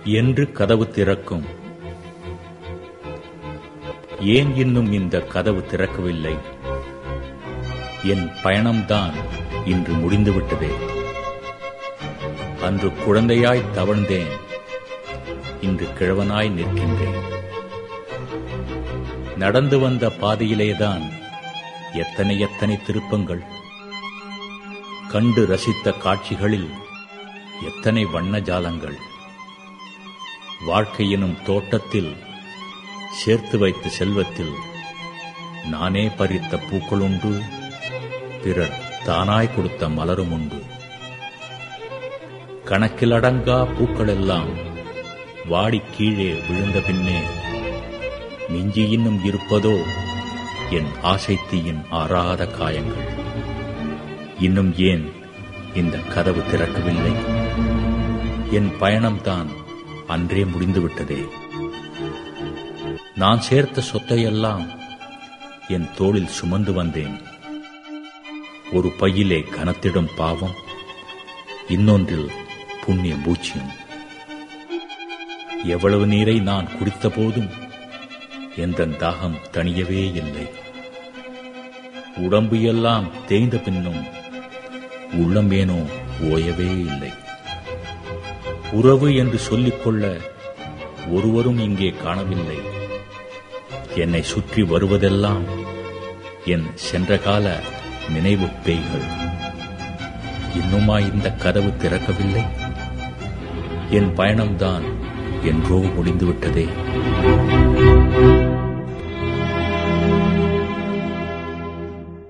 என்று கதவு திறக்கும் ஏன் இன்னும் இந்த கதவு திறக்கவில்லை என் பயணம்தான் இன்று முடிந்துவிட்டதே அன்று குழந்தையாய் தவழ்ந்தேன் இன்று கிழவனாய் நிற்கின்றேன் நடந்து வந்த பாதையிலேதான் எத்தனை எத்தனை திருப்பங்கள் கண்டு ரசித்த காட்சிகளில் எத்தனை வண்ண ஜாலங்கள் வாழ்க்கையினும் தோட்டத்தில் சேர்த்து வைத்த செல்வத்தில் நானே பறித்த பூக்களுண்டு பிறர் தானாய் கொடுத்த மலரும் உண்டு கணக்கிலடங்கா பூக்களெல்லாம் வாடி கீழே விழுந்த பின்னே மிஞ்சி இன்னும் இருப்பதோ என் ஆசைத்தீயின் ஆறாத காயங்கள் இன்னும் ஏன் இந்த கதவு திறக்கவில்லை என் பயணம்தான் அன்றே முடிந்துவிட்டதே நான் சேர்த்த சொத்தையெல்லாம் என் தோளில் சுமந்து வந்தேன் ஒரு பையிலே கனத்திடும் பாவம் இன்னொன்றில் புண்ணிய பூச்சியம் எவ்வளவு நீரை நான் குடித்த போதும் எந்த தாகம் தணியவே இல்லை உடம்பு எல்லாம் தேய்ந்த பின்னும் உள்ளம் ஏனோ ஓயவே இல்லை உறவு என்று சொல்லிக்கொள்ள ஒருவரும் இங்கே காணவில்லை என்னை சுற்றி வருவதெல்லாம் என் சென்ற கால நினைவு பேய்கள் இன்னுமா இந்த கதவு திறக்கவில்லை என் பயணம்தான் என்றோ முடிந்துவிட்டதே